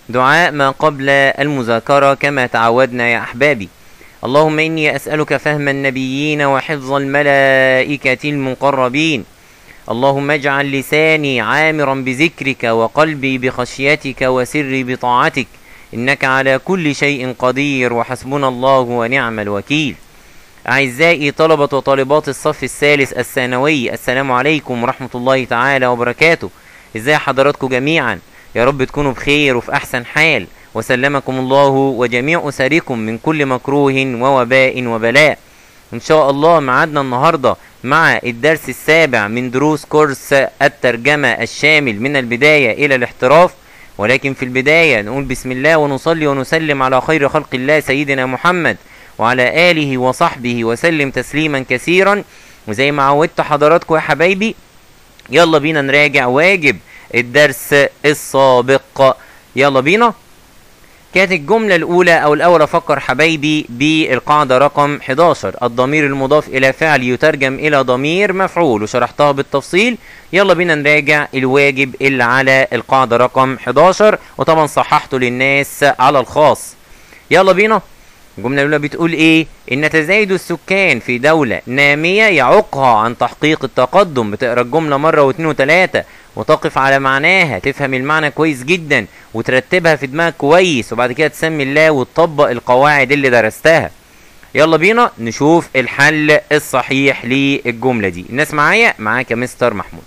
دعاء ما قبل المذاكرة كما تعودنا يا أحبابي اللهم إني أسألك فهم النبيين وحفظ الملائكة المقربين اللهم اجعل لساني عامرا بذكرك وقلبي بخشيتك وسري بطاعتك إنك على كل شيء قدير وحسبنا الله ونعم الوكيل أعزائي طلبة وطالبات الصف الثالث الثانوي السلام عليكم ورحمة الله تعالى وبركاته ازاي حضراتكم جميعا يا رب تكونوا بخير وفي أحسن حال وسلمكم الله وجميع أسركم من كل مكروه ووباء وبلاء إن شاء الله معادنا النهاردة مع الدرس السابع من دروس كورس الترجمة الشامل من البداية إلى الاحتراف ولكن في البداية نقول بسم الله ونصلي ونسلم على خير خلق الله سيدنا محمد وعلى آله وصحبه وسلم تسليما كثيرا وزي ما عودت حضراتكم يا حبايبي يلا بينا نراجع واجب الدرس السابق يلا بينا كانت الجملة الأولى أو الأول أفكر حبايبي بالقاعدة رقم 11 الضمير المضاف إلى فعل يترجم إلى ضمير مفعول وشرحتها بالتفصيل يلا بينا نراجع الواجب اللي على القاعدة رقم 11 وطبعا صححته للناس على الخاص يلا بينا الجملة الأولى بتقول إيه؟ إن تزايد السكان في دولة نامية يعوقها عن تحقيق التقدم بتقرا الجملة مرة واثنين وثلاثة وتقف على معناها تفهم المعنى كويس جدا وترتبها في دماغك كويس وبعد كده تسمي الله وتطبق القواعد اللي درستها يلا بينا نشوف الحل الصحيح للجملة دي الناس معايا معاك يا مستر محمود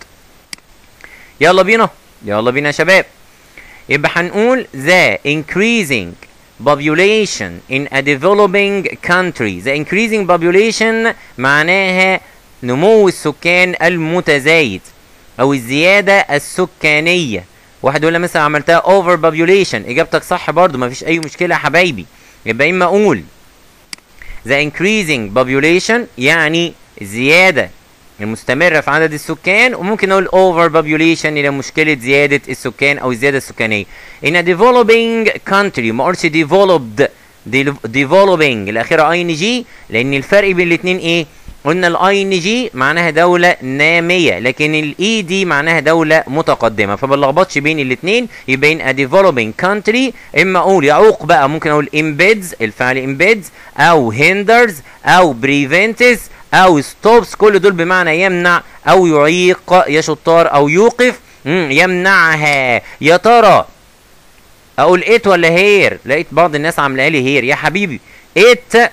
يلا بينا يلا بينا يا شباب يبقى هنقول the increasing population in a developing country the increasing population معناها نمو السكان المتزايد او الزيادة السكانية واحد يقول لي مثلا عملتها over population اجابتك صح برضو مفيش اي مشكلة يا حبايبي يبقى اما اقول the increasing population يعني الزيادة المستمرة في عدد السكان وممكن اقول over population الى مشكلة زيادة السكان او الزيادة السكانية in a developing country ما قلتش developed developing الاخيرة اي ان جي لان الفرق بين الاتنين ايه قلنا الاي ان جي معناها دولة نامية لكن الاي دي معناها دولة متقدمة فبلخبطش بين الاتنين يبقى in a developing country اما اقول يعوق بقى ممكن اقول embeds الفعل embeds او hinders او prevents او stops كل دول بمعنى يمنع او يعيق يا شطار او يوقف يمنعها يا ترى اقول ات ولا هير لقيت بعض الناس عامله لي هير يا حبيبي ات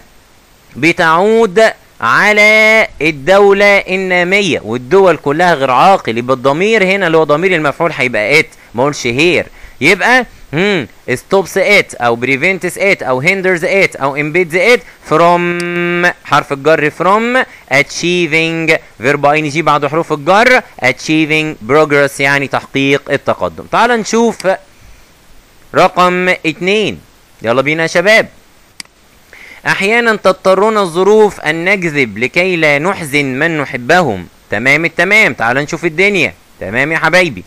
بتعود على الدولة النامية والدول كلها غير عاقل يبقى الضمير هنا اللي هو ضمير المفعول هيبقى ات ما اقولش هير يبقى هم stops it او prevents it او hinders it او impedes it from حرف الجر from achieving verb ing بعد حروف الجر achieving progress يعني تحقيق التقدم تعال نشوف رقم اتنين يلا بينا يا شباب احيانا تضطرنا الظروف ان نكذب لكي لا نحزن من نحبهم تمام التمام تعال نشوف الدنيا تمام يا حبايبي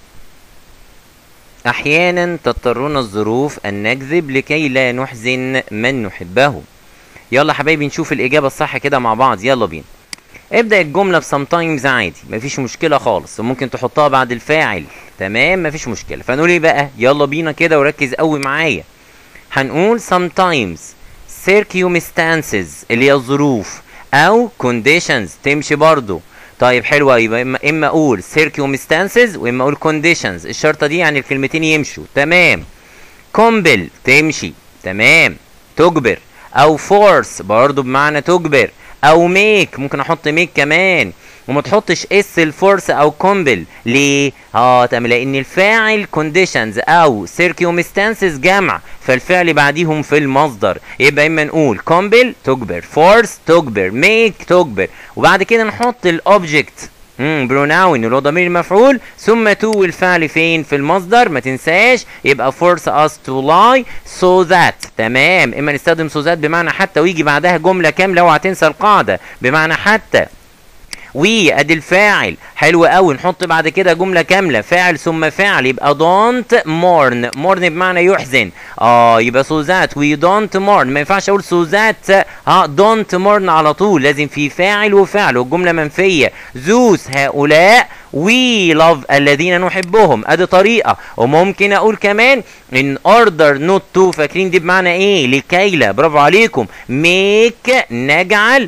احيانا تضطرنا الظروف ان نكذب لكي لا نحزن من نحبهم يلا حبايبي نشوف الاجابه الصح كده مع بعض يلا بينا ابدا الجمله ب sometimes عادي مفيش مشكله خالص وممكن تحطها بعد الفاعل تمام مفيش مشكله فنقول ايه بقى يلا بينا كده وركز قوي معايا هنقول sometimes circumstances اللي هي الظروف او conditions تمشي برضو طيب حلوة يبقى اما اما اقول circumstances واما اقول conditions الشرطة دي يعني الكلمتين يمشوا تمام compel تمشي تمام تجبر او force برضو بمعنى تجبر او make ممكن احط make كمان وما تحطش اس الفورس او كومبل ليه اه تمام لان الفاعل conditions او circumstances جمع فالفعل بعديهم في المصدر يبقى اما نقول كومبل تجبر فورس تجبر ميك تجبر وبعد كده نحط الاوبجكت امم بروناون اللي هو ضمير المفعول ثم تو الفعل فين في المصدر ما تنساش يبقى force us to lie so that تمام اما نستخدم so that بمعنى حتى ويجي بعدها جمله كامله اوعى تنسى القاعده بمعنى حتى وي ادي الفاعل حلو قوي نحط بعد كده جمله كامله فاعل ثم فاعل يبقى دونت مورن مورن بمعنى يحزن اه يبقى سو ذات وي دونت مورن ما ينفعش اقول سو ذات ها دونت مورن على طول لازم في فاعل وفعل والجمله منفيه زوس هؤلاء we love الذين نحبهم ادي طريقة وممكن اقول كمان in order not to فاكرين دي بمعنى ايه لكي لا برافو عليكم make نجعل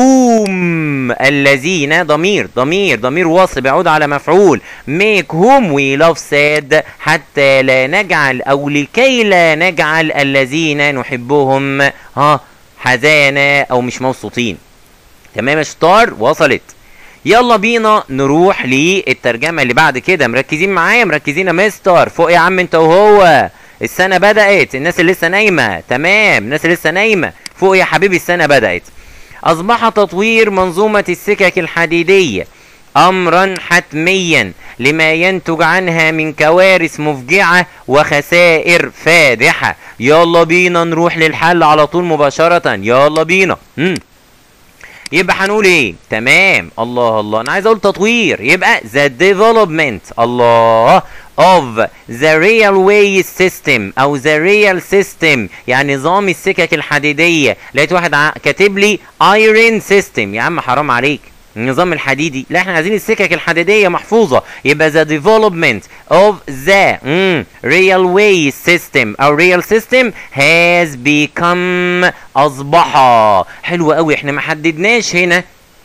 whom الذين ضمير ضمير ضمير وصل يعود على مفعول make whom we love sad حتى لا نجعل او لكي لا نجعل الذين نحبهم ها حزانة او مش مبسوطين تمام يا شطار وصلت يلا بينا نروح للترجمة اللي بعد كده مركزين معايا مركزين يا مستر فوق يا عم انت وهو السنة بدأت الناس اللي لسه نايمة تمام الناس اللي لسه نايمة فوق يا حبيبي السنة بدأت أصبح تطوير منظومة السكك الحديدية أمرا حتميا لما ينتج عنها من كوارث مفجعة وخسائر فادحة يلا بينا نروح للحل على طول مباشرة يلا بينا مم. يبقى هنقول ايه تمام الله الله انا عايز اقول تطوير يبقى the development الله of the railway system او the rail system يعني نظام السكك الحديديه لقيت واحد ع- كاتب لي iron system يا عم حرام عليك النظام الحديدي لا احنا عايزين السكك الحديديه محفوظه يبقى the development of the mm, railway system او rail system has become اصبح حلو قوي احنا ما حددناش هنا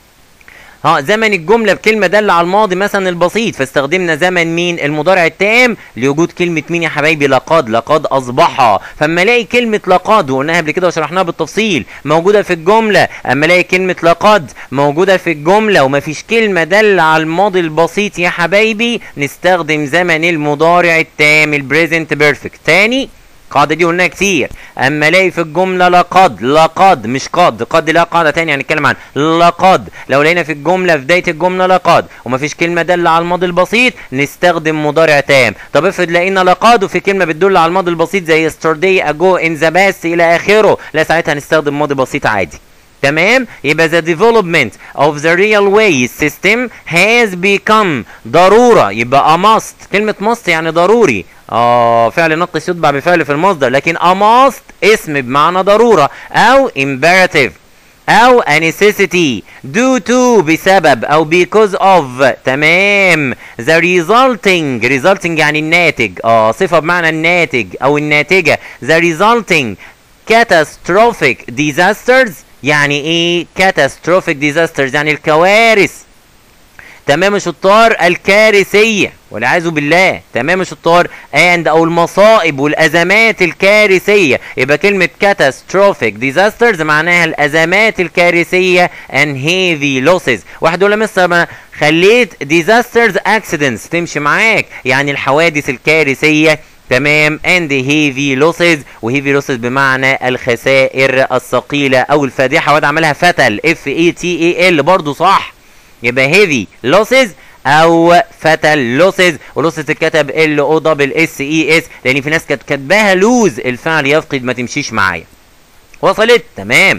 ها زمن الجملة بكلمة دل على الماضي مثلا البسيط فاستخدمنا زمن مين المضارع التام لوجود كلمة مين يا حبايبي لقد لقد أصبح فاما الاقي كلمة لقد وقلناها قبل كده وشرحناها بالتفصيل موجودة في الجملة اما الاقي كلمة لقد موجودة في الجملة ومفيش كلمة دل على الماضي البسيط يا حبايبي نستخدم زمن المضارع التام البريزنت بيرفكت تاني القاعدة دي قلناها كتير اما الاقي في الجملة لقد لقد مش قد قد لا قاعدة تانية هنتكلم عنها لقد لو لقينا في الجملة في بداية الجملة لقد ومفيش كلمة دالة على الماضي البسيط نستخدم مضارع تام طب افرض لقينا لقد وفي كلمة بتدل على الماضي البسيط زي yesterday ago in the past الى اخره لا ساعتها هنستخدم ماضي بسيط عادي تمام يبقى the development of the railway system has become ضرورة يبقى a must كلمة must يعني ضروري اه فعل نقص يتبع بفعل في المصدر لكن a must اسم بمعنى ضرورة او imperative او a necessity due to بسبب او because of تمام the resulting resulting يعني الناتج اه صفة بمعنى الناتج او الناتجة the resulting catastrophic disasters يعني ايه catastrophic disasters يعني الكوارث تمام يا شطار الكارثية والعياذ بالله تمام يا شطار and او المصائب والازمات الكارثية يبقى كلمة catastrophic disasters معناها الازمات الكارثية and heavy losses واحد يقول لي مستر ما خليت disasters accidents تمشي معاك يعني الحوادث الكارثية تمام and heavy losses وهيفي losses بمعنى الخسائر الثقيلة او الفادحة واد عملها فتل اف اي تي اي ال برضه صح يبقى heavy losses او فتل لوسز ولوسز تتكتب ال او دبل اس اي اس لان في ناس كانت كاتباها لوز الفعل يفقد ما تمشيش معايا وصلت تمام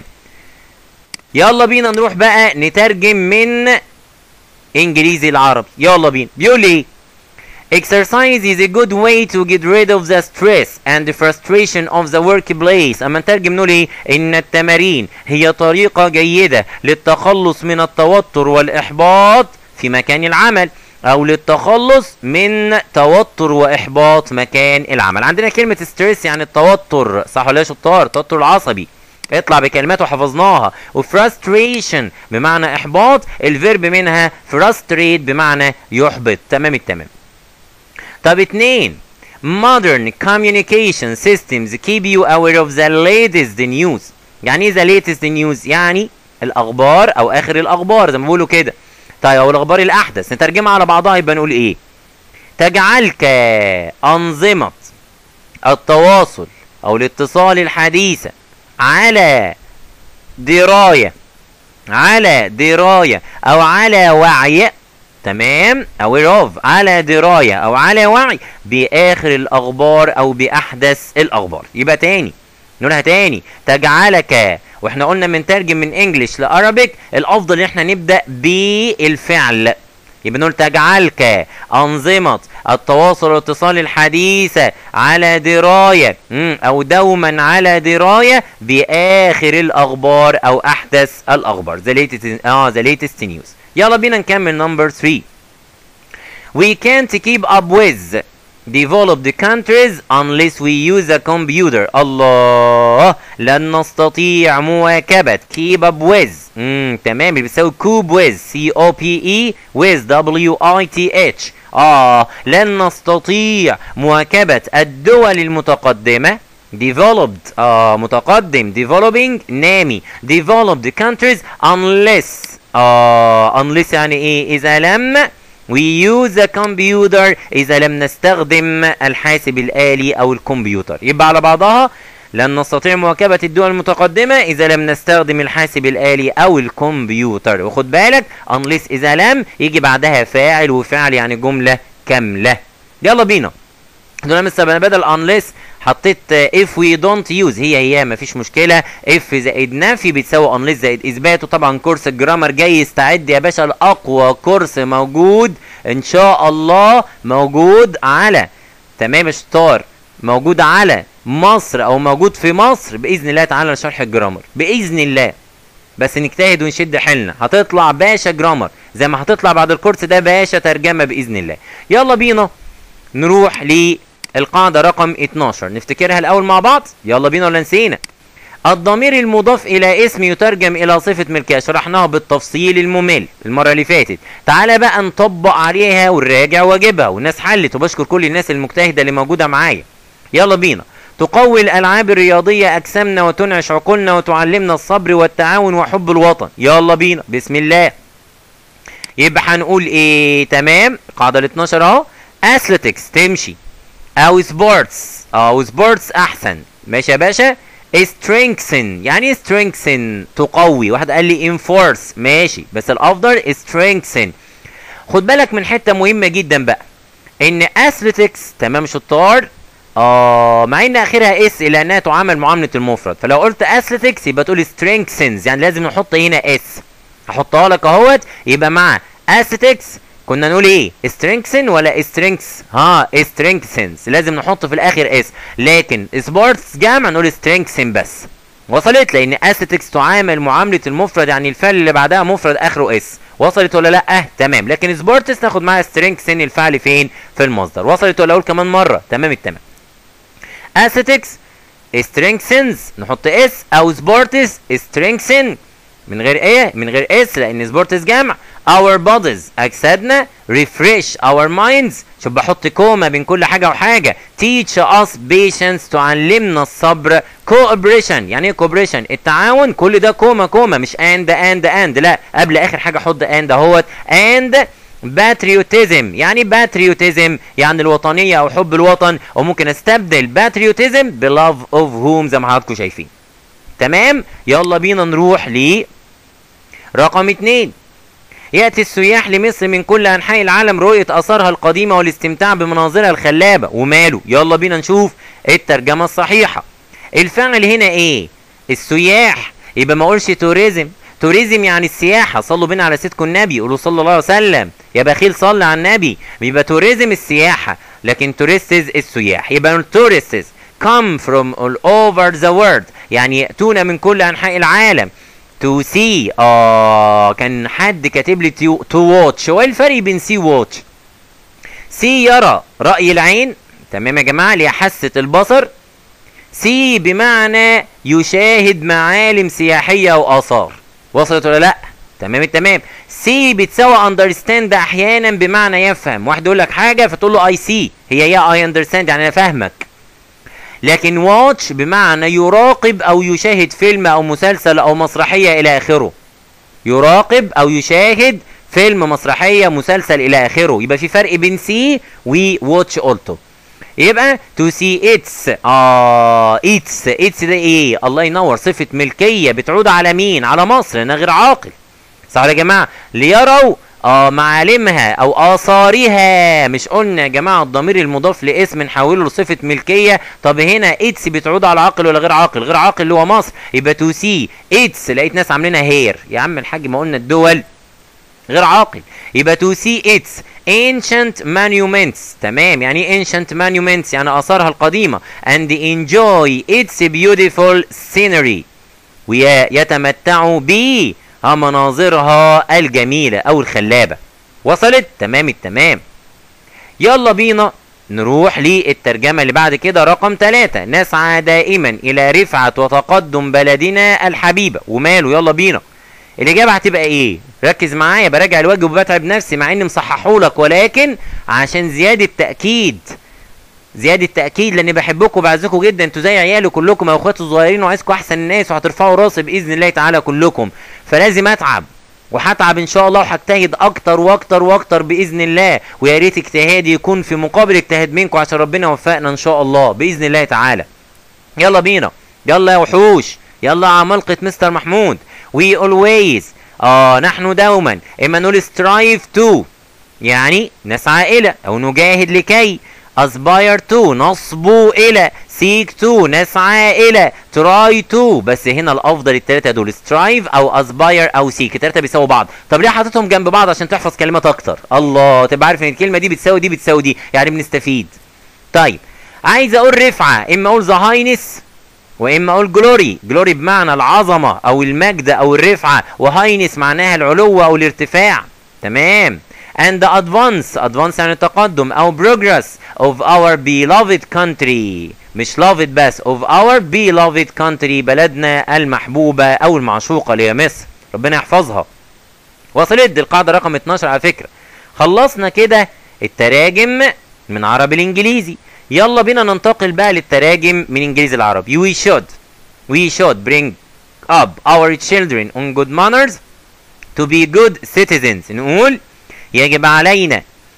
يلا بينا نروح بقى نترجم من انجليزي العربي يلا بينا بيقول ايه Exercise is a good way to get rid of the stress and the frustration of the workplace. أما نترجم نقول إيه؟ إن التمارين هي طريقة جيدة للتخلص من التوتر والإحباط في مكان العمل أو للتخلص من توتر وإحباط مكان العمل. عندنا كلمة ستريس يعني التوتر صح ولا يا شطار؟ التوتر العصبي. اطلع بكلمات وحفظناها وفراستريشن بمعنى إحباط الفيرب منها frustrate بمعنى يحبط تمام التمام. طب اتنين modern communication systems keep you aware of the latest news يعني ايه the latest news يعني الاخبار او اخر الاخبار زي ما بيقولوا كده طيب او الاخبار الاحدث نترجمها على بعضها يبقى نقول ايه تجعلك انظمه التواصل او الاتصال الحديثه على درايه على درايه او على وعي تمام aware of على دراية او على وعي باخر الاخبار او باحدث الاخبار يبقى تاني نقولها تاني تجعلك واحنا قلنا بنترجم من انجلش لارابيك الافضل ان احنا نبدا بالفعل يبقى نقول تجعلك انظمه التواصل والاتصال الحديثه على درايه مم، او دوما على درايه باخر الاخبار او احدث الاخبار ذا ليتست اه ذا ليتست نيوز يلا بينا نكمل نمبر 3 we can't keep up with developed countries unless we use a computer الله لن نستطيع مواكبة keep up with مم. تمام اللي بيساوي cope with C O P E with W I T H آه لن نستطيع مواكبة الدول المتقدمة developed آه متقدم developing نامي developed countries unless آه unless يعني ايه إذا لم we use a computer إذا لم نستخدم الحاسب الآلي أو الكمبيوتر يبقى على بعضها لن نستطيع مواكبة الدول المتقدمة إذا لم نستخدم الحاسب الآلي أو الكمبيوتر وخد بالك unless إذا لم يجي بعدها فاعل وفعل يعني جملة كاملة يلا بينا دول لسه انا بدل unless حطيت if we don't use هي هي مفيش مشكلة if زائد نفي بتساوي unless زائد اثبات وطبعا كورس الجرامر جاي يستعد يا باشا لاقوى كورس موجود ان شاء الله موجود على تمام ستار موجود على مصر او موجود في مصر باذن الله تعالى لشرح الجرامر باذن الله بس نجتهد ونشد حيلنا هتطلع باشا جرامر زي ما هتطلع بعد الكورس ده باشا ترجمة باذن الله يلا بينا نروح للقاعدة رقم 12 نفتكرها الأول مع بعض يلا بينا ولا نسينا الضمير المضاف إلى اسم يترجم إلى صفة ملكية شرحناها بالتفصيل الممل المرة اللي فاتت تعالى بقى نطبق عليها ونراجع واجبها والناس حلت وبشكر كل الناس المجتهدة اللي موجودة معايا يلا بينا تقوي الألعاب الرياضية أجسامنا وتنعش عقولنا وتعلمنا الصبر والتعاون وحب الوطن يلا بينا بسم الله يبقى هنقول ايه تمام القاعدة ال 12 اهو اثليتكس تمشي او سبورتس او سبورتس احسن ماشي يا باشا strengthen يعني ايه strengthen تقوي واحد قال لي enforce ماشي بس الافضل strengthen خد بالك من حته مهمه جدا بقى ان اثليتكس تمام شطار اه مع ان اخرها اس الا انها تعامل معامله المفرد فلو قلت اثليتكس يبقى تقول strengthens يعني لازم نحط هنا اس هحطها لك اهوت يبقى مع اثليتكس كنا نقول ايه strengthen ولا strengths ها strengthens لازم نحط في الاخر اس لكن سبورتس جمع نقول strengthen بس وصلت لان اثليتكس تعامل معامله المفرد يعني الفعل اللي بعدها مفرد اخره اس وصلت ولا لا اه تمام لكن سبورتس ناخد معاها strengthen الفعل فين في المصدر وصلت ولا اقول كمان مره تمام التمام اثليتكس strengthens نحط اس او سبورتس strengthen من غير ايه من غير اس لان سبورتس جمع our bodies اجسادنا refresh our minds شوف بحط كوما بين كل حاجه وحاجه teach us patience تعلمنا الصبر cooperation يعني ايه cooperation التعاون كل ده كوما كوما مش and and and لا قبل اخر حاجه احط and اهوت and patriotism يعني patriotism يعني الوطنيه او حب الوطن وممكن استبدل patriotism ب love of whom زي ما حضراتكم شايفين تمام يلا بينا نروح ل رقم اتنين يأتي السياح لمصر من كل أنحاء العالم رؤية آثارها القديمة والاستمتاع بمناظرها الخلابة وماله يلا بينا نشوف الترجمة الصحيحة الفعل هنا إيه السياح يبقى ما أقولش توريزم توريزم يعني السياحة صلوا بينا على سيدكم النبي قولوا صلى الله عليه وسلم يا بخيل صلي على النبي يبقى توريزم السياحة لكن توريستز السياح يبقى توريستز come from all over the world يعني يأتون من كل أنحاء العالم to see اه كان حد كاتب لي to watch هو الفرق بين see watch see يرى رأي العين تمام يا جماعة اللي هي حاسة البصر see بمعنى يشاهد معالم سياحية أو آثار وصلت ولا لأ؟ تمام التمام see بتساوي understand أحيانا بمعنى يفهم واحد يقول لك حاجة فتقول له I see هي يا I understand يعني أنا فاهمك لكن واتش بمعنى يراقب او يشاهد فيلم او مسلسل او مسرحيه الى اخره يراقب او يشاهد فيلم مسرحيه مسلسل الى اخره يبقى في فرق بين سي وواتش قلته يبقى تو سي اتس اه اتس اتس ده ايه الله ينور صفه ملكيه بتعود على مين على مصر انا غير عاقل صح يا جماعه ليروا اه معالمها او اثارها مش قلنا يا جماعه الضمير المضاف لاسم نحوله لصفه ملكيه طب هنا اتس بتعود على عاقل ولا غير عاقل غير عاقل اللي هو مصر يبقى تو سي اتس لقيت ناس عاملينها هير يا عم الحاج ما قلنا الدول غير عاقل يبقى تو سي اتس ancient monuments تمام يعني ايه ancient monuments يعني اثارها القديمه and enjoy its beautiful scenery ويتمتعوا ب مناظرها الجميلة أو الخلابة وصلت تمام التمام يلا بينا نروح للترجمة اللي بعد كده رقم ثلاثة نسعى دائما إلى رفعة وتقدم بلدنا الحبيبة وماله يلا بينا الإجابة هتبقى إيه؟ ركز معايا براجع الواجب وبتعب نفسي مع إني مصححهولك ولكن عشان زيادة تأكيد زيادة تأكيد لأني بحبكم وبعزكم جدا انتوا زي عيالي كلكم يا اخواتي الصغيرين وعايزكم أحسن الناس وهترفعوا راسي بإذن الله تعالى كلكم فلازم أتعب وهتعب ان شاء الله وهجتهد اكتر واكتر واكتر باذن الله ويا ريت اجتهادي يكون في مقابل اجتهاد منكم عشان ربنا يوفقنا ان شاء الله باذن الله تعالى يلا بينا يلا يا وحوش يلا يا عمالقه مستر محمود وي اولويز اه نحن دوما اما نقول سترايف تو يعني نسعى الى او نجاهد لكي aspire to نصبو الى seek to نسعى الى try to بس هنا الافضل التلاته دول strive او aspire او seek التلاته بيساووا بعض طب ليه حاططهم جنب بعض عشان تحفظ كلمات اكتر الله تبقى عارف ان الكلمه دي بتساوي دي بتساوي دي يعني بنستفيد طيب عايز اقول رفعه اما اقول ذا هاينس واما اقول جلوري جلوري بمعنى العظمه او المجد او الرفعه وهاينس معناها العلو او الارتفاع تمام and the advance advance يعني التقدم او progress of our beloved country مش loved بس of our beloved country بلدنا المحبوبة او المعشوقة اللي هي مصر ربنا يحفظها وصلت دي القاعدة رقم 12 على فكرة خلصنا كده التراجم من عربي الانجليزي يلا بينا ننتقل بقى للتراجم من انجليزي العربي we should we should bring up our children on good manners to be good citizens نقول يجب علينا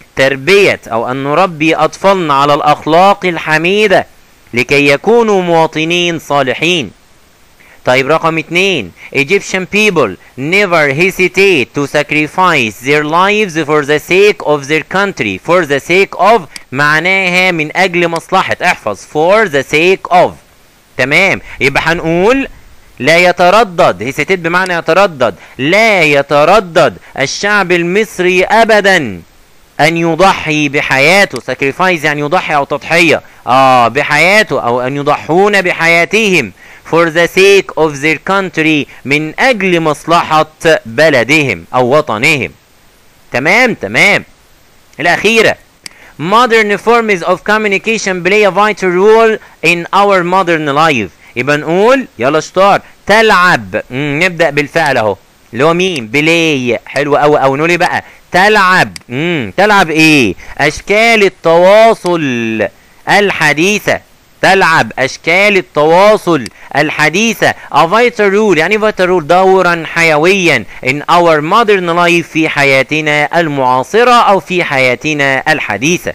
تربية أو أن نربي أطفالنا على الأخلاق الحميدة لكي يكونوا مواطنين صالحين طيب رقم اتنين Egyptian people never hesitate to sacrifice their lives for the sake of their country for the sake of معناها من أجل مصلحة احفظ for the sake of تمام يبقى هنقول لا يتردد هيستيت بمعنى يتردد لا يتردد الشعب المصري ابدا ان يضحي بحياته ساكريفايز يعني يضحي او تضحية اه بحياته او ان يضحون بحياتهم for the sake of their country من اجل مصلحة بلدهم او وطنهم تمام تمام الاخيرة modern forms of communication play a vital role in our modern life يبقى نقول يلا شطار تلعب مم. نبدا بالفعل اهو اللي هو مين بلاي حلو قوي او نقول ايه بقى تلعب مم. تلعب ايه اشكال التواصل الحديثه تلعب اشكال التواصل الحديثه a vital role يعني vital role دورا حيويا in our modern life في حياتنا المعاصره او في حياتنا الحديثه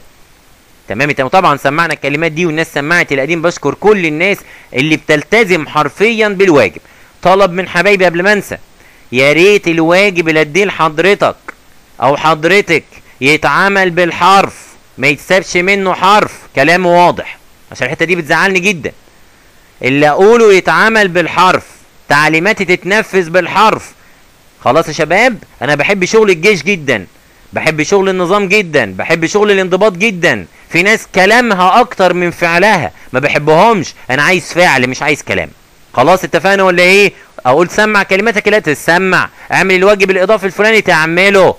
تمام تمام طبعا سمعنا الكلمات دي والناس سمعت القديم بشكر كل الناس اللي بتلتزم حرفيا بالواجب طلب من حبايبي قبل ما انسى يا ريت الواجب اللي اديه لحضرتك او حضرتك يتعامل بالحرف ما يتسابش منه حرف كلام واضح عشان الحته دي بتزعلني جدا اللي اقوله يتعامل بالحرف تعليماتي تتنفذ بالحرف خلاص يا شباب انا بحب شغل الجيش جدا بحب شغل النظام جدا بحب شغل الانضباط جدا في ناس كلامها اكتر من فعلها ما بحبهمش انا عايز فعل مش عايز كلام خلاص اتفقنا ولا ايه اقول سمع كلماتك لا تسمع اعمل الواجب الاضافي الفلاني تعمله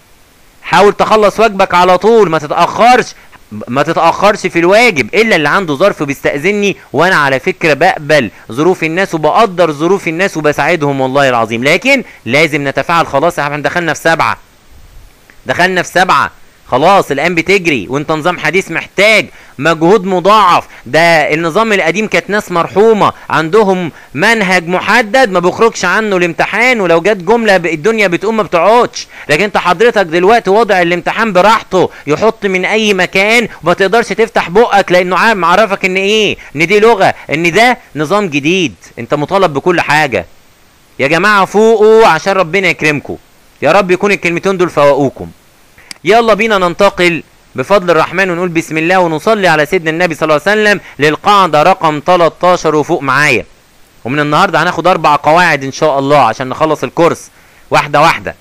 حاول تخلص واجبك على طول ما تتاخرش ما تتاخرش في الواجب الا اللي عنده ظرف بيستاذني وانا على فكره بقبل ظروف الناس وبقدر ظروف الناس وبساعدهم والله العظيم لكن لازم نتفاعل خلاص احنا دخلنا في سبعه دخلنا في سبعه خلاص الان بتجري وانت نظام حديث محتاج مجهود مضاعف ده النظام القديم كانت ناس مرحومه عندهم منهج محدد ما بيخرجش عنه الامتحان ولو جت جمله الدنيا بتقوم ما بتقعدش لكن انت حضرتك دلوقتي وضع الامتحان براحته يحط من اي مكان وما تقدرش تفتح بقك لانه عارف معرفك ان ايه ان دي لغه ان ده نظام جديد انت مطالب بكل حاجه يا جماعه فوقوا عشان ربنا يكرمكم يا رب يكون الكلمتين دول فوقوكم يلا بينا ننتقل بفضل الرحمن ونقول بسم الله ونصلي على سيدنا النبي صلى الله عليه وسلم للقاعدة رقم 13 وفوق معايا ومن النهاردة هناخد أربع قواعد إن شاء الله عشان نخلص الكورس واحدة واحدة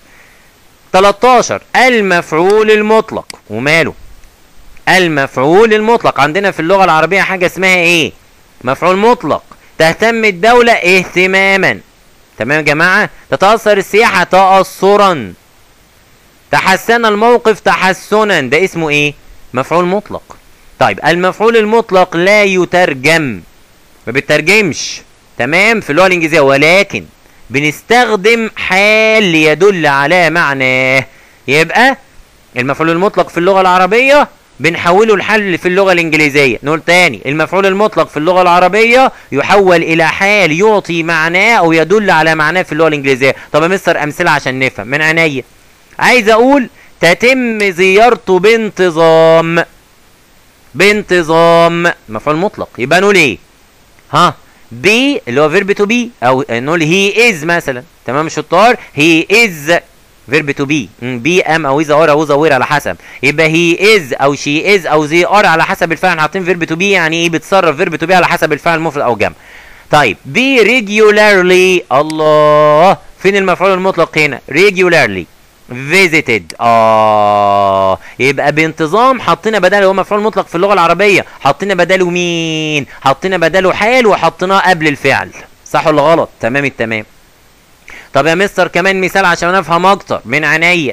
13 المفعول المطلق وماله المفعول المطلق عندنا في اللغة العربية حاجة اسمها ايه مفعول مطلق تهتم الدولة اهتماما تمام يا جماعة تتأثر السياحة تأثرا تحسن الموقف تحسنا ده اسمه ايه مفعول مطلق طيب المفعول المطلق لا يترجم ما بيترجمش تمام في اللغه الانجليزيه ولكن بنستخدم حال ليدل على معناه يبقى المفعول المطلق في اللغه العربيه بنحوله لحل في اللغه الانجليزيه نقول تاني المفعول المطلق في اللغه العربيه يحول الى حال يعطي معناه او يدل على معناه في اللغه الانجليزيه طب يا مستر امثله عشان نفهم من عينيا عايز اقول تتم زيارته بانتظام بانتظام مفعول مطلق يبقى نقول ايه ها بي اللي هو فيرب تو بي او نقول هي از مثلا تمام شطار هي از فيرب تو بي بي ام او اذا ار او اذا وير على حسب يبقى هي از او شي از او زي ار على حسب الفعل حاطين فيرب تو بي يعني ايه بتصرف فيرب تو بي على حسب الفعل مفرد او جمع طيب بي ريجولارلي الله فين المفعول المطلق هنا ريجولارلي visited اه يبقى بانتظام حطينا بداله هو مفعول مطلق في اللغه العربيه حطينا بداله مين حطينا بداله حال وحطيناه قبل الفعل صح ولا غلط تمام التمام طب يا مستر كمان مثال عشان افهم اكتر من عينيا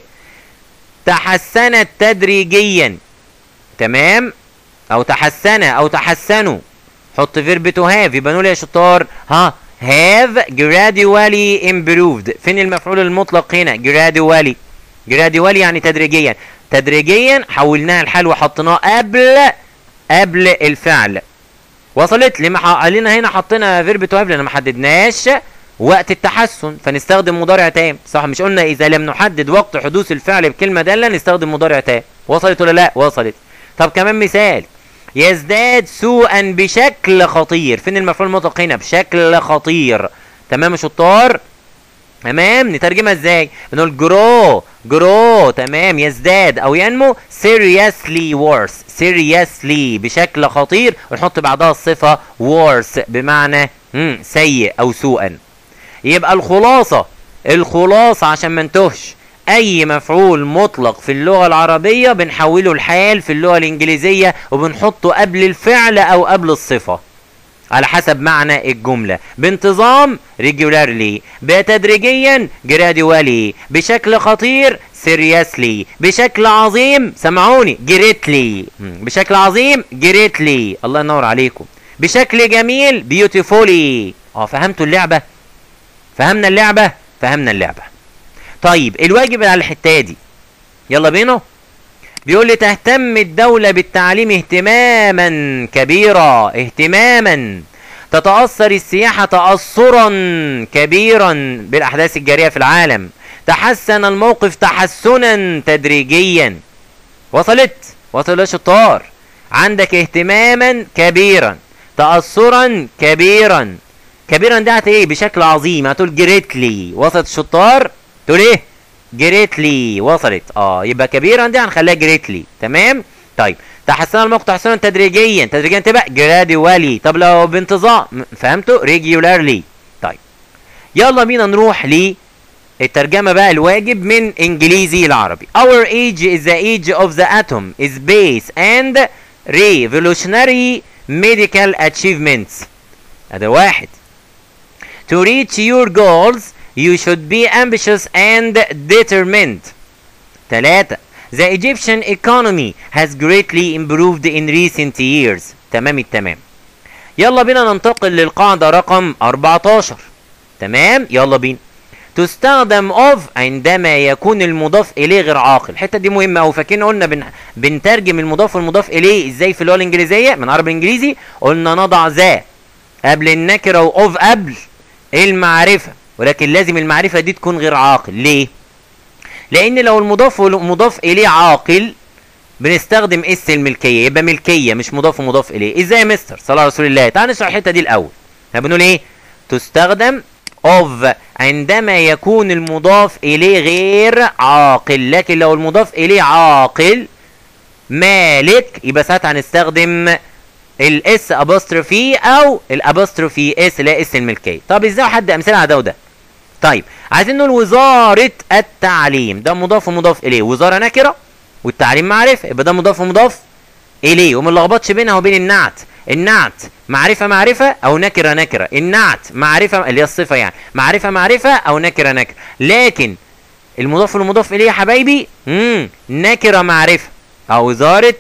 تحسنت تدريجيا تمام او تحسن او تحسنوا حط فيرب تو هاف يبقى نقول يا شطار ها have gradually improved فين المفعول المطلق هنا gradually gradually يعني تدريجيا تدريجيا حولناها الحال وحطيناه قبل قبل الفعل وصلت لما قال لنا هنا حطينا فيرب تو هاف لان ما حددناش وقت التحسن فنستخدم مضارع تام صح مش قلنا اذا لم نحدد وقت حدوث الفعل بكلمه داله نستخدم مضارع تام وصلت ولا لا وصلت طب كمان مثال يزداد سوءا بشكل خطير فين المفعول المطلق هنا بشكل خطير تمام يا شطار تمام نترجمها ازاي بنقول جرو جرو تمام يزداد او ينمو seriously worse seriously بشكل خطير ونحط بعدها الصفة worse بمعنى مم سيء او سوءا يبقى الخلاصة الخلاصة عشان ما نتوهش اي مفعول مطلق في اللغة العربية بنحوله الحال في اللغة الانجليزية وبنحطه قبل الفعل او قبل الصفة على حسب معنى الجملة بانتظام regularly بتدريجيا gradually بشكل خطير seriously بشكل عظيم سمعوني greatly بشكل عظيم greatly الله ينور عليكم بشكل جميل beautifully اه فهمتوا اللعبة فهمنا اللعبة فهمنا اللعبة طيب الواجب على الحتة دي يلا بينا بيقول لي تهتم الدولة بالتعليم اهتماما كبيرا اهتماما تتأثر السياحة تأثرا كبيرا بالأحداث الجارية في العالم تحسن الموقف تحسنا تدريجيا وصلت وصل يا شطار عندك اهتماما كبيرا تأثرا كبيرا كبيرا ده ايه بشكل عظيم هتقول جريتلي وصلت الشطار تقول ايه جريتلي وصلت اه يبقى كبيرا دي هنخليها جريتلي تمام طيب تحسن الموقف تحسنا تدريجيا تدريجيا تبقى جراديوالي طب لو بانتظام فهمتوا ريجولارلي طيب يلا بينا نروح ل الترجمة بقى الواجب من انجليزي لعربي Our age is the age of the atom is base and revolutionary medical achievements هذا واحد To reach your goals You should be ambitious and determined. ثلاثة The Egyptian economy has greatly improved in recent years. تمام التمام. يلا بينا ننتقل للقاعدة رقم 14. تمام؟ يلا بينا. تستخدم of عندما يكون المضاف إليه غير عاقل. الحتة دي مهمة أوي فاكرين قلنا بن... بنترجم المضاف والمضاف إليه إزاي في اللغة الإنجليزية من عربي إنجليزي قلنا نضع ذا قبل النكرة وأوف قبل المعرفة ولكن لازم المعرفة دي تكون غير عاقل ليه؟ لأن لو المضاف والمضاف إليه عاقل بنستخدم اس الملكية يبقى ملكية مش مضاف ومضاف إليه إزاي يا مستر صلى الله على رسول الله تعال نشرح الحتة دي الأول احنا بنقول إيه؟ تستخدم of عندما يكون المضاف إليه غير عاقل لكن لو المضاف إليه عاقل مالك يبقى ساعتها هنستخدم الاس ابوستروفي او الابوستروفي اس لا اس الملكيه طب ازاي حد امثله على ده وده طيب عايزين نقول وزاره التعليم ده مضاف ومضاف اليه وزاره نكره والتعليم معرفه يبقى ده مضاف ومضاف اليه وما نلخبطش بينها وبين النعت النعت معرفه معرفه او نكره نكره النعت معرفه اللي هي الصفه يعني معرفه معرفه او نكره نكره لكن المضاف والمضاف اليه يا حبايبي امم نكره معرفه او وزاره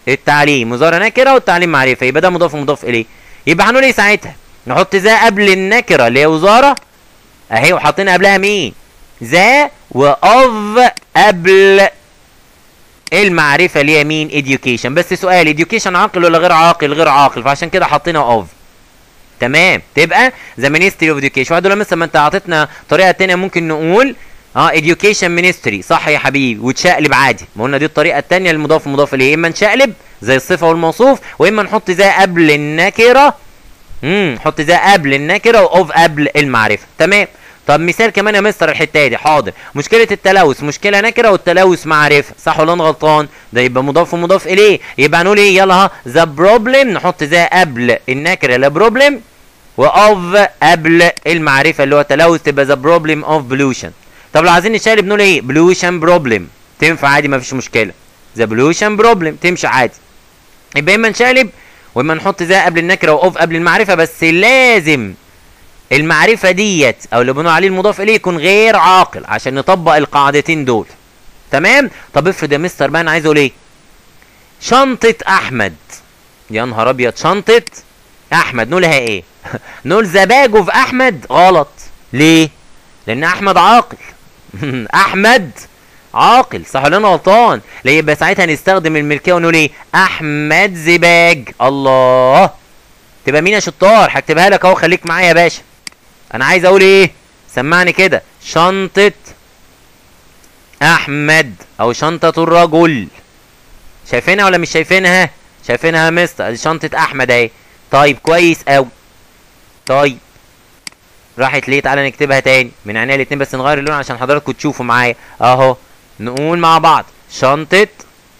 التعليم وزاره نكره والتعليم معرفه يبقى ده مضاف ومضاف اليه يبقى هنقول ايه ساعتها نحط ذا قبل النكره اللي هي وزاره اهي وحاطين قبلها مين ذا واوف قبل المعرفه اللي هي مين education بس سؤال education عاقل ولا غير عاقل غير عاقل فعشان كده حاطينها اوف تمام تبقى ذا مينستري اوف education واحد يقول مثلا ما انت اعطيتنا طريقه تانية ممكن نقول اه education ministry صح يا حبيبي وتشقلب عادي ما قلنا دي الطريقه الثانيه المضاف المضاف اليه اما نشقلب زي الصفه والموصوف واما نحط ذا قبل النكره امم نحط ذا قبل النكره واوف قبل المعرفه تمام طب مثال كمان يا مستر الحته دي حاضر مشكله التلوث مشكله نكره والتلوث معرفه صح ولا انا غلطان ده يبقى مضاف ومضاف اليه يبقى هنقول ايه يلا ها ذا بروبلم نحط ذا قبل النكره لا بروبلم واوف قبل المعرفه اللي هو تلوث تبقى ذا بروبلم اوف بولوشن طب لو عايزين نشالب نقول ايه بولوشن بروبلم تنفع عادي مفيش مشكله ذا بولوشن بروبلم تمشي عادي يبقى اما نشالب واما نحط ذا قبل النكره واوف قبل المعرفه بس لازم المعرفة ديت او اللي بنقول عليه المضاف اليه يكون غير عاقل عشان نطبق القاعدتين دول تمام طب افرض يا مستر بقى انا عايز اقول ايه شنطة احمد يا نهار ابيض شنطة احمد نقولها ايه نقول زباجه في احمد غلط ليه لان احمد عاقل احمد عاقل صح ولا انا غلطان ليه يبقى ساعتها نستخدم الملكيه ونقول ايه احمد زباج الله تبقى مين يا شطار هكتبها لك اهو خليك معايا يا باشا انا عايز اقول ايه سمعني كده شنطة احمد او شنطة الرجل شايفينها ولا مش شايفينها شايفينها يا مستر دي شنطة احمد اهي طيب كويس اوي طيب راحت ليه تعالى نكتبها تاني من عينيا الاتنين بس نغير اللون عشان حضراتكم تشوفوا معايا اهو نقول مع بعض شنطة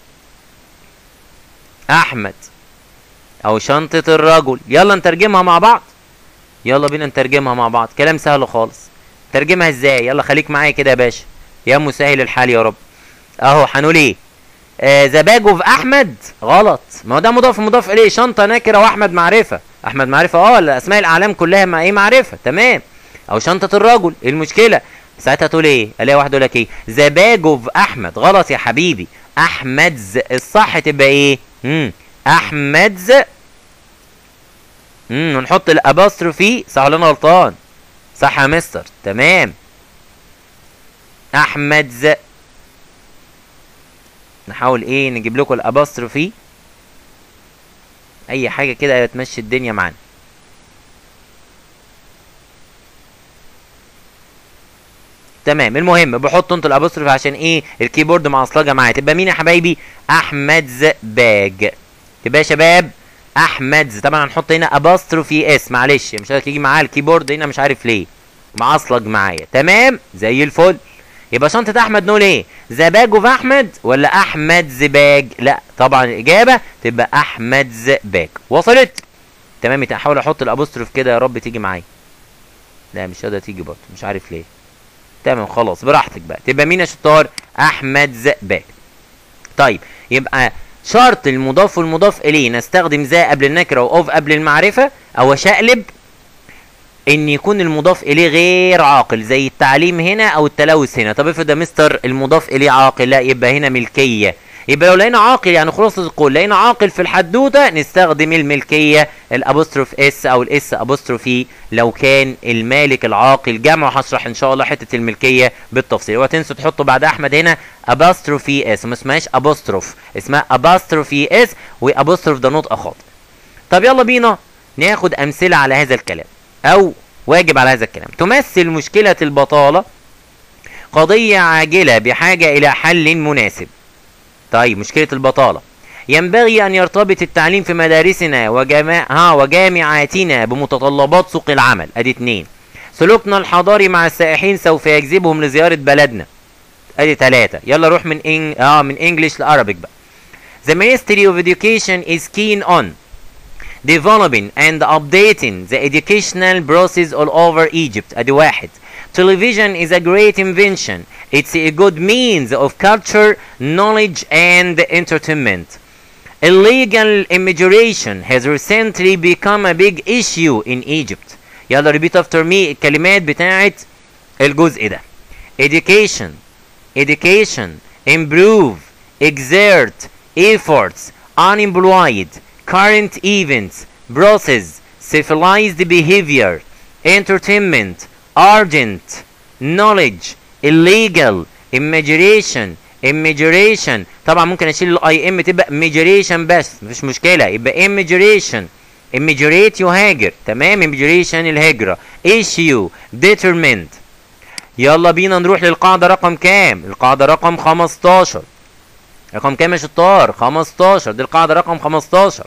احمد او شنطة الرجل يلا نترجمها مع بعض يلا بينا نترجمها مع بعض كلام سهل خالص ترجمها ازاي يلا خليك معايا كده يا باشا يا مسهل الحال يا رب اهو هنقول ايه آه زباجه في احمد غلط ما هو ده مضاف مضاف اليه شنطه نكره واحمد معرفه احمد معرفه اه الاسماء الاعلام كلها مع ايه معرفه تمام او شنطه الرجل ايه المشكله ساعتها تقول ايه الاقي واحد يقول لك ايه زباجه في احمد غلط يا حبيبي احمد ز... الصح تبقى ايه امم احمد ز امم ونحط الاباستروفي صح ولا انا غلطان صح يا مستر تمام احمد ز نحاول ايه نجيب لكم الاباستروفي اي حاجه كده تمشي الدنيا معانا تمام المهم بحط انتوا الابوستروف عشان ايه الكيبورد معصلجه معايا تبقى مين يا حبايبي احمد زباج تبقى يا شباب احمد ز- طبعا هنحط هنا اباستروفي اس معلش مش عارف يجي معايا الكيبورد هنا مش عارف ليه معصلج معايا تمام زي الفل يبقى شنطة أحمد نقول إيه؟ زباجه في أحمد ولا أحمد زباج؟ لا طبعا الإجابة تبقى أحمد زباج وصلت؟ تمام احاول أحط الأبوستروف كده يا رب تيجي معايا لا مش قادرة تيجي برضه مش عارف ليه تمام خلاص براحتك بقى تبقى مين يا شطار؟ أحمد زباج طيب يبقى شرط المضاف والمضاف إليه نستخدم ذا قبل النكرة وأوف قبل المعرفة أو أشقلب ان يكون المضاف اليه غير عاقل زي التعليم هنا او التلوث هنا طب افرض يا مستر المضاف اليه عاقل لا يبقى هنا ملكيه يبقى لو لقينا عاقل يعني خلاصه القول لقينا عاقل في الحدوته نستخدم الملكيه الابوستروف اس او الاس ابوستروفي لو كان المالك العاقل جمع هشرح ان شاء الله حته الملكيه بالتفصيل اوعى تنسوا تحطوا بعد احمد هنا ابوستروفي اس ما اسمهاش ابوستروف اسمها ابوستروفي اس وابوستروف ده نطق خاطئ طب يلا بينا ناخد امثله على هذا الكلام او واجب على هذا الكلام تمثل مشكلة البطالة قضية عاجلة بحاجة إلى حل مناسب طيب مشكلة البطالة ينبغي أن يرتبط التعليم في مدارسنا وجما... ها وجامعاتنا بمتطلبات سوق العمل أدي اتنين سلوكنا الحضاري مع السائحين سوف يجذبهم لزيارة بلدنا أدي تلاتة يلا روح من إن... اه من انجلش لأرابيك بقى The Ministry of Education is keen on developing and updating the educational process all over Egypt. ادي واحد. Television is a great invention. It's a good means of culture, knowledge and entertainment. Illegal immigration has recently become a big issue in Egypt. يلا repeat after me الكلمات بتاعت الجزء ده. Education, education, improve, exert, efforts, unemployed current events process civilized behavior entertainment urgent knowledge illegal imagination imagination طبعا ممكن اشيل الاي ام تبقى imagination بس مفيش مشكله يبقى imagination immigrate يهاجر تمام immigration الهجره issue determined يلا بينا نروح للقاعده رقم كام القاعده رقم 15 رقم كام يا شطار 15 دي القاعده رقم 15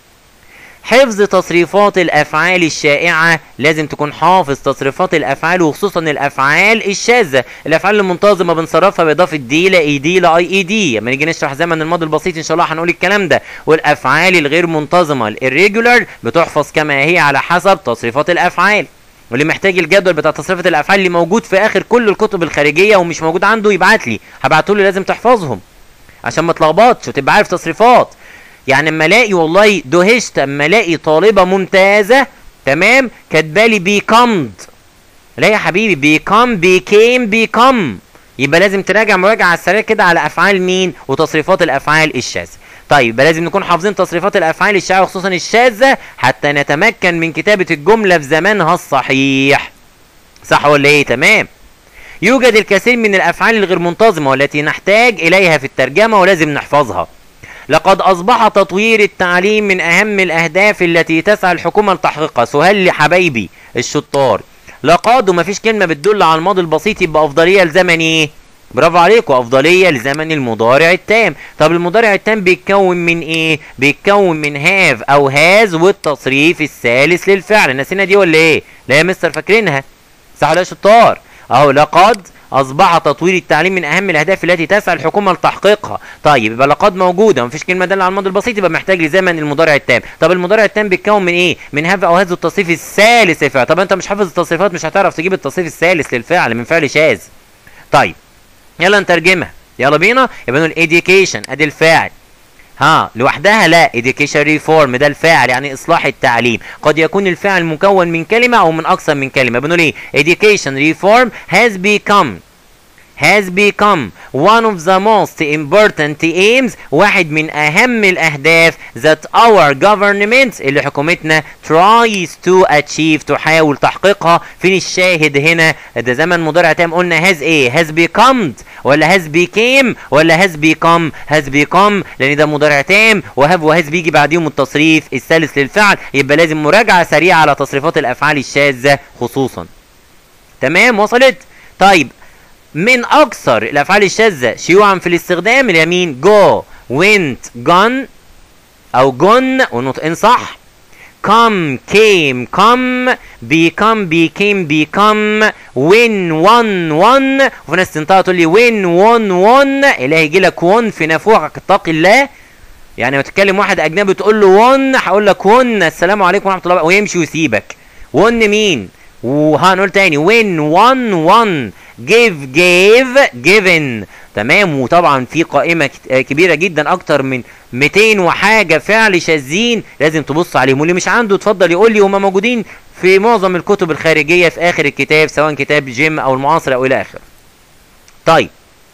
حفظ تصريفات الافعال الشائعه لازم تكون حافظ تصريفات الافعال وخصوصا الافعال الشاذه الافعال المنتظمه بنصرفها باضافه دي لا اي دي لا اي اي دي لما نيجي نشرح زمن الماضي البسيط ان شاء الله هنقول الكلام ده والافعال الغير منتظمه الirregular بتحفظ كما هي على حسب تصريفات الافعال واللي محتاج الجدول بتاع تصريفات الافعال اللي موجود في اخر كل الكتب الخارجيه ومش موجود عنده يبعت لي هبعته له لازم تحفظهم عشان ما تلخبطش وتبقى عارف تصريفات يعني اما الاقي والله دهشت اما الاقي طالبه ممتازه تمام كاتبالي بيكمد لا يا حبيبي بيكم بيكيم بيكم يبقى لازم تراجع مراجعه على السريع كده على افعال مين وتصريفات الافعال الشاذه طيب يبقى لازم نكون حافظين تصريفات الافعال الشائعه وخصوصا الشاذه حتى نتمكن من كتابه الجمله في زمانها الصحيح صح ولا ايه تمام يوجد الكثير من الافعال الغير منتظمه والتي نحتاج اليها في الترجمه ولازم نحفظها لقد أصبح تطوير التعليم من أهم الأهداف التي تسعى الحكومة لتحقيقها سهل حبايبي الشطار لقد ومفيش كلمة بتدل على الماضي البسيط يبقى أفضلية لزمن إيه؟ برافو عليكم أفضلية لزمن المضارع التام طب المضارع التام بيتكون من إيه؟ بيتكون من هاف أو هاز والتصريف الثالث للفعل نسينا دي ولا إيه؟ لا يا مستر فاكرينها صح ولا يا شطار؟ أهو لقد اصبح تطوير التعليم من اهم الاهداف التي تسعى الحكومه لتحقيقها طيب يبقى لقد موجوده مفيش كلمه داله على الماضي البسيط يبقى محتاج لزمن المضارع التام طب المضارع التام بيتكون من ايه من هاف او هاز التصريف الثالث للفعل طب انت مش حافظ التصريفات مش هتعرف تجيب التصريف الثالث للفعل من فعل شاذ طيب يلا نترجمها يلا بينا يبقى نقول education ادي الفاعل ها لوحدها لا education reform ده الفاعل يعني اصلاح التعليم قد يكون الفعل مكون من كلمه او من اكثر من كلمه بنقول ايه education reform has become has become one of the most important aims واحد من أهم الأهداف that our government اللي حكومتنا tries to achieve تحاول تحقيقها فين الشاهد هنا ده زمن مضارع تام قلنا has ايه has become ولا has became ولا has become has become لأن ده مضارع تام وهاف وهاز بيجي بعديهم التصريف الثالث للفعل يبقى لازم مراجعة سريعة على تصريفات الأفعال الشاذة خصوصا تمام وصلت طيب من اكثر الافعال الشاذه شيوعا في الاستخدام اليمين جو went gone او جون ونطقين صح come came come become became become win won won وفي ناس تنطق تقول لي win won won اله يجي لك won في نافوخك اتق الله يعني لما تتكلم واحد اجنبي تقول له won هقول لك won السلام عليكم ورحمه الله ويمشي ويسيبك won مين وهنقول تاني win won won give gave given تمام وطبعا في قائمة كبيرة جدا أكتر من 200 وحاجة فعل شاذين لازم تبص عليهم واللي مش عنده اتفضل يقول لي هما موجودين في معظم الكتب الخارجية في آخر الكتاب سواء كتاب جيم أو المعاصر أو إلى آخره. طيب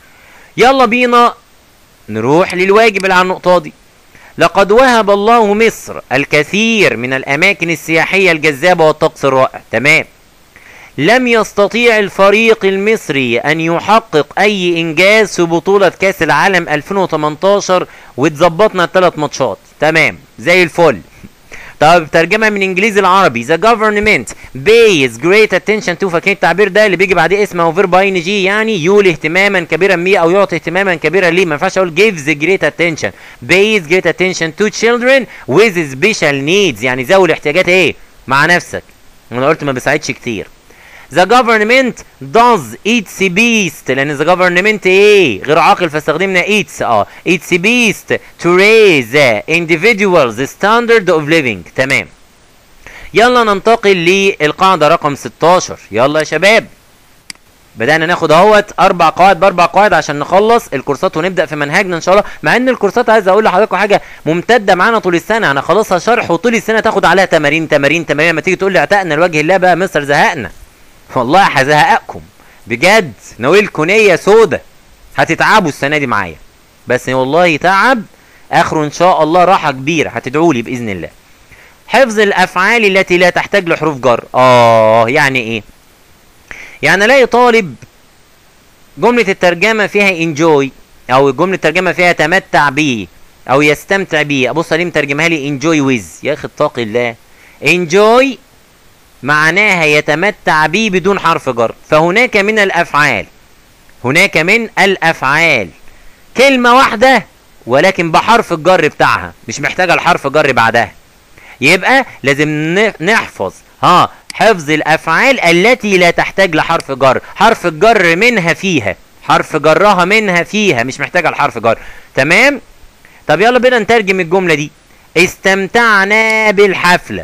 يلا بينا نروح للواجب اللي على النقطة دي. لقد وهب الله مصر الكثير من الأماكن السياحية الجذابة والطقس الرائع تمام لم يستطيع الفريق المصري أن يحقق أي إنجاز في بطولة كأس العالم 2018 واتظبطنا الثلاث ماتشات تمام زي الفل طب ترجمة من انجليزي العربي the government pays great attention to فاكرين التعبير ده اللي بيجي بعديه اسم او فيرب ان جي يعني يولي اهتماما كبيرا بيه او يعطي اهتماما كبيرا ليه ما ينفعش اقول gives great attention pays great attention to children with special needs يعني ذوي الاحتياجات ايه مع نفسك انا قلت ما بيساعدش كتير The government does its best لأن the government إيه؟ غير عاقل فاستخدمنا its اه its best to raise individuals standard of living تمام يلا ننتقل للقاعدة رقم 16 يلا يا شباب بدأنا ناخد اهوت أربع قواعد بأربع قواعد عشان نخلص الكورسات ونبدأ في منهجنا إن شاء الله مع إن الكورسات عايز أقول لحضراتكم حاجة ممتدة معانا طول السنة أنا خلصها شرح وطول السنة تاخد عليها تمارين تمارين تمارين لما تيجي تقول لي اعتقنا لوجه الله بقى مصر زهقنا والله هزهقكم بجد ناويلكم نية سودة هتتعبوا السنة دي معايا بس والله تعب اخره ان شاء الله راحه كبيره هتدعوا لي باذن الله حفظ الافعال التي لا تحتاج لحروف جر اه يعني ايه يعني الاقي طالب جمله الترجمه فيها انجوي او جمله الترجمه فيها تمتع به او يستمتع به ابص عليه مترجمها لي انجوي ويز يا اخي اتق الله انجوي معناها يتمتع به بدون حرف جر فهناك من الافعال هناك من الافعال كلمه واحده ولكن بحرف الجر بتاعها مش محتاجه الحرف جر بعدها يبقى لازم نحفظ ها حفظ الافعال التي لا تحتاج لحرف جر حرف الجر منها فيها حرف جرها منها فيها مش محتاجه الحرف جر تمام طب يلا بينا نترجم الجمله دي استمتعنا بالحفله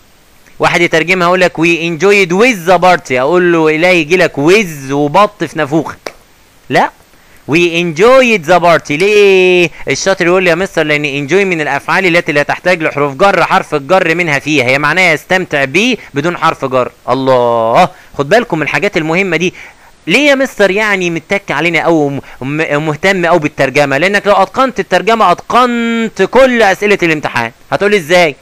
واحد يترجمها يقول لك وي انجويد ويز ذا بارتي اقول له اله يجي لك ويز وبط في نافوخك لا وي انجويد ذا بارتي ليه الشاطر يقول لي يا مستر لان انجوي من الافعال التي لا تحتاج لحروف جر حرف الجر منها فيها هي معناها يستمتع بيه بدون حرف جر الله خد بالكم من الحاجات المهمه دي ليه يا مستر يعني متك علينا او مهتم او بالترجمه لانك لو اتقنت الترجمه اتقنت كل اسئله الامتحان هتقول ازاي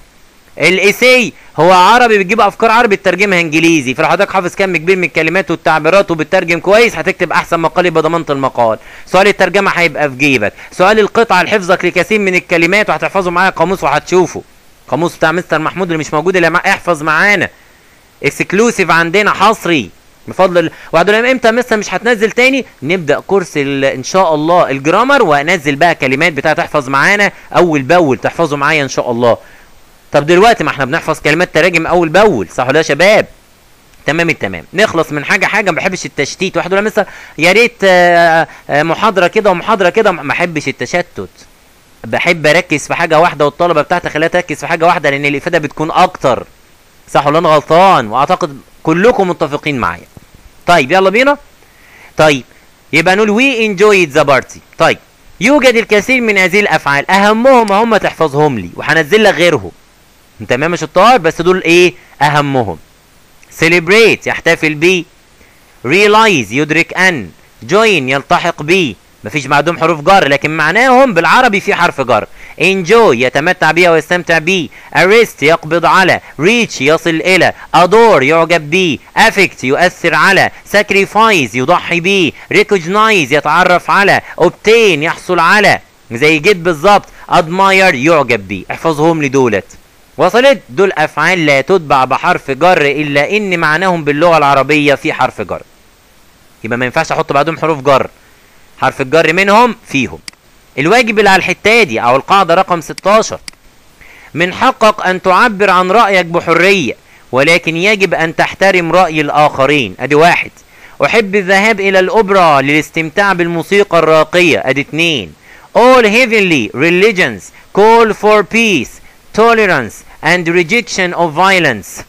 الايسي هو عربي بتجيب افكار عربي تترجمها انجليزي فلو حضرتك حافظ كم كبير من الكلمات والتعبيرات وبتترجم كويس هتكتب احسن مقال يبقى ضمنت المقال سؤال الترجمه هيبقى في جيبك سؤال القطعه لحفظك لكثير من الكلمات وهتحفظه معايا قاموس وهتشوفه قاموس بتاع مستر محمود اللي مش موجود اللي احفظ معانا اكسكلوسيف عندنا حصري بفضل الله وبعد امتى مستر مش هتنزل تاني نبدا كورس ان شاء الله الجرامر وانزل بقى كلمات بتاعه تحفظ معانا اول باول تحفظوا معايا ان شاء الله طب دلوقتي ما احنا بنحفظ كلمات تراجم اول باول صح ولا يا شباب تمام التمام نخلص من حاجه حاجه ما بحبش التشتيت واحد يقول مثلا يا ريت محاضره كده ومحاضره كده ما بحبش التشتت بحب اركز في حاجه واحده والطلبه بتاعتي خليها تركز في حاجه واحده لان الافاده بتكون اكتر صح ولا انا غلطان واعتقد كلكم متفقين معايا طيب يلا بينا طيب يبقى نقول وي انجويد ذا بارتي طيب يوجد الكثير من هذه الافعال اهمهم هم تحفظهم لي وهنزل لك غيرهم تمام يا شطار بس دول ايه اهمهم celebrate يحتفل بيه realize يدرك ان join يلتحق بيه مفيش بعدهم حروف جر لكن معناهم بالعربي في حرف جر enjoy يتمتع بيه ويستمتع بيه arrest يقبض على reach يصل الى adore يعجب بيه affect يؤثر على sacrifice يضحي بيه recognize يتعرف على obtain يحصل على زي جد بالظبط admire يعجب بيه احفظهم لي دولت وصلت دول افعال لا تتبع بحرف جر الا ان معناهم باللغه العربيه في حرف جر يبقى ما ينفعش احط بعدهم حروف جر حرف الجر منهم فيهم الواجب اللي على الحته دي او القاعده رقم 16 من حقك ان تعبر عن رايك بحريه ولكن يجب ان تحترم راي الاخرين ادي واحد احب الذهاب الى الاوبرا للاستمتاع بالموسيقى الراقيه ادي اتنين all heavenly religions call for peace tolerance and rejection of violence.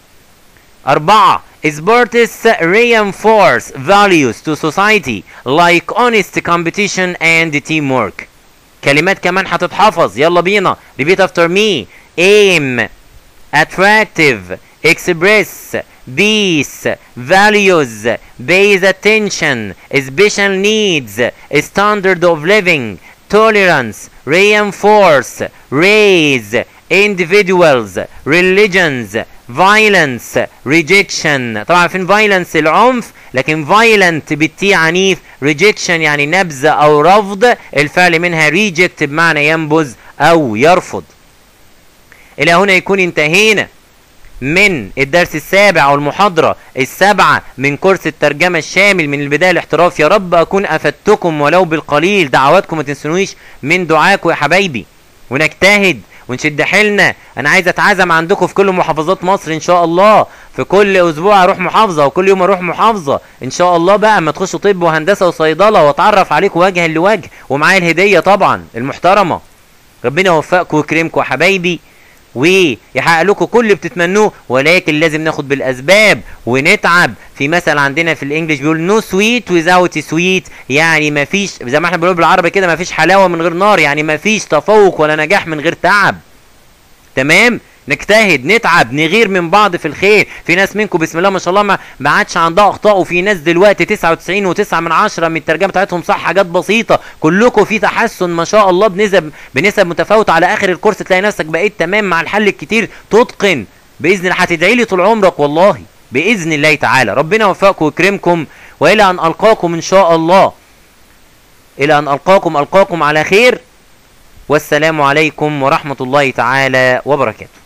أربعة Sports reinforce values to society like honest competition and teamwork. كلمات كمان هتتحفظ يلا بينا repeat after me aim attractive express peace values base attention special needs standard of living tolerance reinforce raise individuals religions violence rejection طبعا فين violence العنف لكن violent بالتي عنيف rejection يعني نبذ او رفض الفعل منها reject بمعنى ينبذ او يرفض الى هنا يكون انتهينا من الدرس السابع او المحاضرة السابعة من كورس الترجمة الشامل من البداية الاحتراف يا رب اكون افدتكم ولو بالقليل دعواتكم ما تنسونيش من دعاكم يا حبايبي ونجتهد ونشد حيلنا انا عايز اتعزم عندكم في كل محافظات مصر ان شاء الله في كل اسبوع اروح محافظه وكل يوم اروح محافظه ان شاء الله بقى اما تخشوا طب وهندسه وصيدله واتعرف عليكم وجها لوجه ومعايا الهديه طبعا المحترمه ربنا يوفقكم ويكرمكم يا حبايبي ويحقق لكم كل اللي بتتمنوه ولكن لازم ناخد بالاسباب ونتعب في مثل عندنا في الانجليش بيقول نو سويت ويزاوت سويت يعني ما فيش زي ما احنا بنقول بالعربي كده ما فيش حلاوه من غير نار يعني ما فيش تفوق ولا نجاح من غير تعب تمام نجتهد نتعب نغير من بعض في الخير في ناس منكم بسم الله ما شاء الله ما ما عادش عندها اخطاء وفي ناس دلوقتي 99 و9 من عشرة من الترجمه بتاعتهم صح حاجات بسيطه كلكم في تحسن ما شاء الله بنسب بنسب متفاوته على اخر الكورس تلاقي نفسك بقيت تمام مع الحل الكتير تتقن باذن الله هتدعي لي طول عمرك والله باذن الله تعالى ربنا يوفقكم ويكرمكم والى ان القاكم ان شاء الله الى ان القاكم القاكم على خير والسلام عليكم ورحمه الله تعالى وبركاته